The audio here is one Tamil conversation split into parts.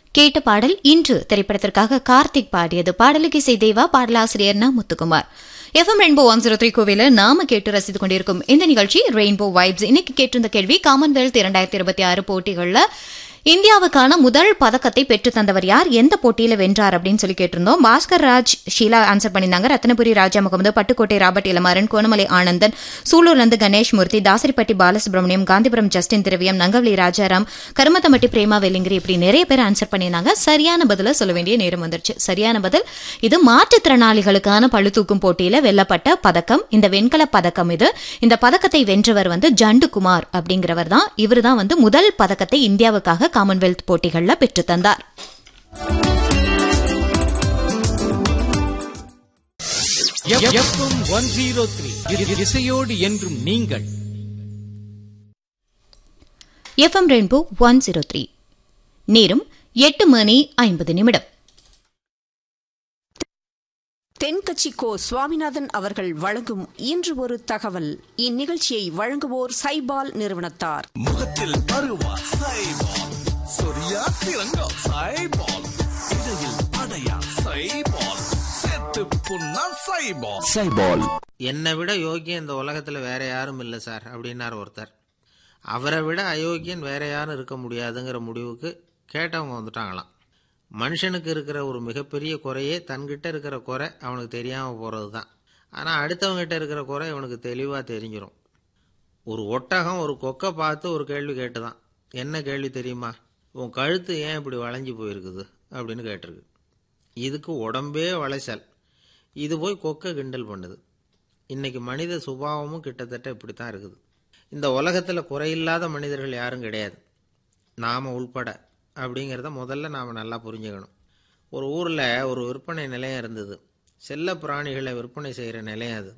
கேட்ட பாடல் இன்று திரைப்படத்திற்காக கார்த்திக் பாடியது பாடலுக்கு இசை தேவா பாடலாசிரியர் Na Muthukumar FM rainbow one zero three கோவில நாம கேட்டு ரசித்துக் கொண்டிருக்கும் இந்த நிகழ்ச்சி ரெயின்போ வைப்ஸ் இன்னைக்கு கேட்டிருந்த கேள்வி காமன்வெல்த் இரண்டாயிரத்தி இருபத்தி ஆறு போட்டிகள்ல இந்தியாவுக்கான முதல் பதக்கத்தை பெற்று தந்தவர் யார் எந்த போட்டியில வென்றார் அப்படின்னு சொல்லி கேட்டிருந்தோம் பாஸ்கர் ராஜ் ஷீலா ஆன்சர் பண்ணியிருந்தாங்க ரத்னபுரி ராஜா முகமது பட்டுக்கோட்டை ராபர்ட் இளமாறன் கோணமலை ஆனந்தன் சூலூர்லேருந்து கணேஷ் மூர்த்தி தாசரிப்பட்டி பாலசுப்ரமணியம் காந்திபுரம் ஜஸ்டின் திரவியம் நங்கவலி ராஜாராம் கருமத்தமட்டி பிரேமா வெல்லிங்கிரி இப்படி நிறைய பேர் ஆன்சர் பண்ணியிருந்தாங்க சரியான பதில சொல்ல வேண்டிய நேரம் வந்துருச்சு சரியான பதில் இது மாற்றுத்திறனாளிகளுக்கான பளுதூக்கும் போட்டியில வெல்லப்பட்ட பதக்கம் இந்த வெண்கல பதக்கம் இது இந்த பதக்கத்தை வென்றவர் வந்து ஜண்டுகுமார் அப்படிங்கிறவர் தான் இவர் தான் வந்து முதல் பதக்கத்தை இந்தியாவுக்காக காமன்வெல்த் போட்டிகள்ல பெற்று தந்தார் எஃப்எம் ஒன் ஜீரோ த்ரீ இசையோடு என்றும் நீங்கள் FM rainbow one zero three நேரம் எட்டு மணி ஐம்பது நிமிடம் தென்கட்சி கோ சுவாமிநாதன் அவர்கள் வழங்கும் இன்று ஒரு தகவல் இந்நிகழ்ச்சியை வழங்குவோர் சைபால் நிறுவனத்தார் முகத்தில் பருவா சைபால் சொரியா சிறங்கா சைபால் இடையில் அடையா சைபால் செத்து புண்ணா சைபால் சைபால் என்னை விட யோக்கியம் இந்த உலகத்தில் வேற யாரும் இல்லை சார் அப்படின்னார் ஒருத்தர் அவரை விட அயோக்கியன் வேற யாரும் இருக்க முடியாதுங்கிற முடிவுக்கு கேட்டவங்க வந்துட்டாங்களாம் மனுஷனுக்கு இருக்கிற ஒரு மிகப்பெரிய குறையே தன்கிட்ட இருக்கிற குறை அவனுக்கு தெரியாமல் போகிறது தான் ஆனால் அடுத்தவங்ககிட்ட இருக்கிற குறை இவனுக்கு தெளிவாக தெரிஞ்சிடும் ஒரு ஒட்டகம் ஒரு கொக்கை பார்த்து ஒரு கேள்வி கேட்டுதான் என்ன கேள்வி தெரியுமா உன் கழுத்து ஏன் இப்படி வளைஞ்சு போயிருக்குது அப்படின்னு கேட்டிருக்கு இதுக்கு உடம்பே வளைச்சல் இது போய் கொக்கை கிண்டல் பண்ணுது இன்னைக்கு மனித சுபாவமும் கிட்டத்தட்ட இப்படி தான் இருக்குது இந்த உலகத்தில் குறையில்லாத மனிதர்கள் யாரும் கிடையாது நாம் உள்பட அப்படிங்கிறத முதல்ல நாம் நல்லா புரிஞ்சுக்கணும் ஒரு ஊரில் ஒரு விற்பனை நிலையம் இருந்தது செல்ல பிராணிகளை விற்பனை செய்கிற நிலையம் அது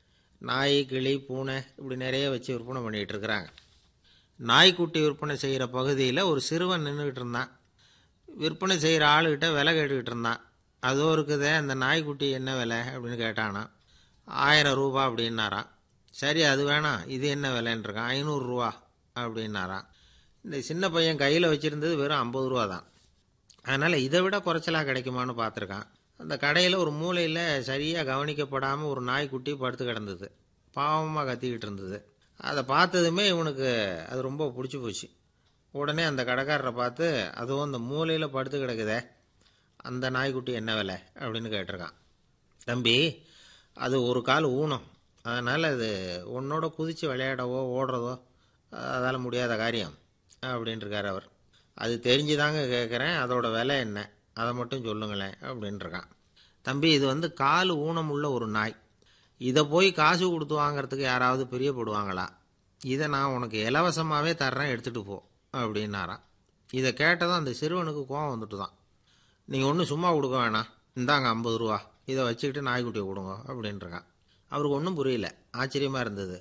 நாய் கிளி பூனை இப்படி நிறைய வச்சு விற்பனை பண்ணிகிட்டு இருக்கிறாங்க நாய்க்குட்டி விற்பனை செய்கிற பகுதியில் ஒரு சிறுவன் நின்றுக்கிட்டு இருந்தான் விற்பனை செய்கிற ஆளுகிட்ட விலை கேட்டுக்கிட்டு இருந்தான் அதோ இருக்குதே அந்த நாய்க்குட்டி என்ன விலை அப்படின்னு கேட்டானா ஆயிரம் ரூபா அப்படின்னாராம் சரி அது வேணாம் இது என்ன விலைன்னு இருக்கான் ஐநூறுரூவா அப்படின்னாராம் இந்த சின்ன பையன் கையில் வச்சுருந்தது வெறும் ஐம்பது ரூபா தான் அதனால் இதை விட குறைச்சலாக கிடைக்குமான்னு பார்த்துருக்கான் அந்த கடையில் ஒரு மூலையில் சரியாக கவனிக்கப்படாமல் ஒரு நாய்க்குட்டி படுத்து கிடந்தது பாவமாக கத்திக்கிட்டு இருந்தது அதை பார்த்ததுமே இவனுக்கு அது ரொம்ப பிடிச்சி போச்சு உடனே அந்த கடைக்காரரை பார்த்து அதுவும் அந்த மூலையில் படுத்து கிடக்குதே அந்த நாய்க்குட்டி என்ன விலை அப்படின்னு கேட்டிருக்கான் தம்பி அது ஒரு கால் ஊனம் அதனால் அது உன்னோட குதித்து விளையாடவோ ஓடுறதோ அதால் முடியாத காரியம் அப்படின்ட்டுருக்கார் அவர் அது தெரிஞ்சுதாங்க கேட்குறேன் அதோட விலை என்ன அதை மட்டும் சொல்லுங்களேன் அப்படின்ட்டுருக்கான் தம்பி இது வந்து கால் ஊனம் உள்ள ஒரு நாய் இதை போய் காசு கொடுத்து வாங்குறதுக்கு யாராவது பிரியப்படுவாங்களா இதை நான் உனக்கு இலவசமாகவே தர்றேன் எடுத்துகிட்டு போ அப்படின்னாராம் இதை கேட்டதும் அந்த சிறுவனுக்கு கோவம் வந்துட்டு தான் நீங்கள் ஒன்றும் சும்மா கொடுக்க வேணாம் இந்தாங்க ஐம்பது ரூபா இதை வச்சுக்கிட்டு நாய்க்குட்டியை கொடுங்க அப்படின்ட்டுருக்கான் அவருக்கு ஒன்றும் புரியல ஆச்சரியமாக இருந்தது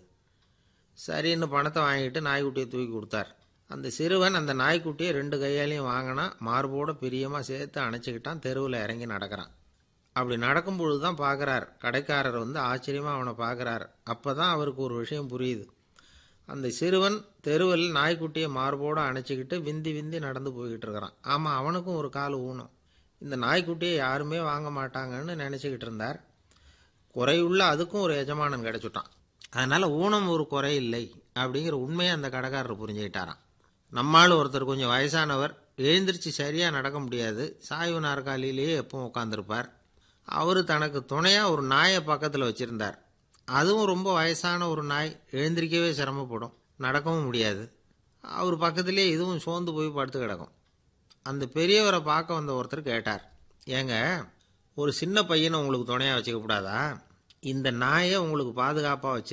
சரின்னு பணத்தை வாங்கிட்டு நாய்க்குட்டியை தூக்கி கொடுத்தார் அந்த சிறுவன் அந்த நாய்க்குட்டியை ரெண்டு கையாலையும் வாங்கினா மார்போட பிரியமாக சேர்த்து அணைச்சிக்கிட்டான் தெருவில் இறங்கி நடக்கிறான் அப்படி நடக்கும் பொழுது தான் பார்க்குறார் கடைக்காரர் வந்து ஆச்சரியமாக அவனை பார்க்குறார் அப்போ தான் அவருக்கு ஒரு விஷயம் புரியுது அந்த சிறுவன் தெருவில் நாய்க்குட்டியை மார்போடு அணைச்சிக்கிட்டு விந்தி விந்தி நடந்து போய்கிட்டு இருக்கிறான் ஆமாம் அவனுக்கும் ஒரு கால் ஊனம் இந்த நாய்க்குட்டியை யாருமே வாங்க மாட்டாங்கன்னு நினச்சிக்கிட்டு இருந்தார் குறையுள்ள அதுக்கும் ஒரு எஜமானன் கிடச்சுட்டான் அதனால் ஊனம் ஒரு குறை இல்லை அப்படிங்கிற உண்மையை அந்த கடைக்காரர் புரிஞ்சுக்கிட்டாராம் நம்மால் ஒருத்தர் கொஞ்சம் வயசானவர் எழுந்திரிச்சு சரியாக நடக்க முடியாது சாய்வு நாற்காலியிலேயே எப்பவும் உட்காந்துருப்பார் அவர் தனக்கு துணையாக ஒரு நாயை பக்கத்தில் வச்சுருந்தார் அதுவும் ரொம்ப வயசான ஒரு நாய் எழுந்திரிக்கவே சிரமப்படும் நடக்கவும் முடியாது அவர் பக்கத்திலே இதுவும் சோர்ந்து போய் படுத்து கிடக்கும் அந்த பெரியவரை பார்க்க வந்த ஒருத்தர் கேட்டார் ஏங்க ஒரு சின்ன பையனை உங்களுக்கு துணையாக வச்சுக்க கூடாதா இந்த நாயை உங்களுக்கு பாதுகாப்பாக வச்சு